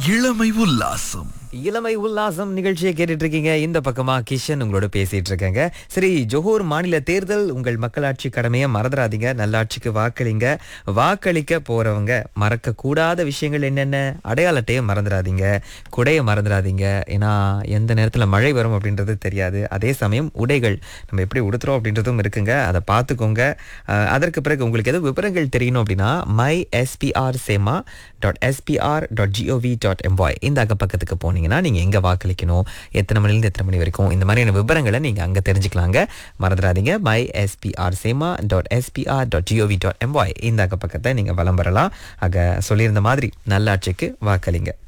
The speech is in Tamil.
இளமை உல்லாசம் இளமை உல்லாசம் நிகழ்ச்சியை கேட்டுட்டு இருக்கீங்க இந்த பக்கமா கிஷன் உங்களோட பேசிட்டு இருக்கேங்க சரி ஜோஹர் மாநில தேர்தல் உங்கள் மக்களாட்சி கடமையை மறந்துடாதீங்க நல்லாட்சிக்கு வாக்களிங்க வாக்களிக்க போறவங்க மறக்க கூடாத விஷயங்கள் என்னென்ன அடையாள அட்டையை மறந்துடாதீங்க குடையை மறந்துடாதீங்க ஏன்னா எந்த நேரத்துல மழை வரும் அப்படின்றது தெரியாது அதே சமயம் உடைகள் நம்ம எப்படி உடுத்துறோம் அப்படின்றதும் இருக்குங்க அதை பார்த்துக்கோங்க அஹ், அதற்கு பிறகு உங்களுக்கு எதுவும் விவரங்கள் தெரியணும் அப்படின்னா மை எஸ்பிஆர் சேமா dot SPR dot gov dot எம்பாய் இந்த அகப்பக்கத்துக்கு போனீங்கன்னா நீங்கள் எங்கே வாக்களிக்கணும் எத்தனை மணிலேருந்து எத்தனை மணி வரைக்கும் இந்த மாதிரியான விவரங்களை நீங்கள் அங்கே தெரிஞ்சுக்கலாங்க மறந்துடாதீங்க மை எஸ்பிஆர் சேமா dot SPR dot gov dot எம்பாய் இந்த அகப்பக்கத்தை நீங்கள் வலம் வரலாம் ஆக சொல்லியிருந்த மாதிரி நல்லாட்சிக்கு வாக்களிங்க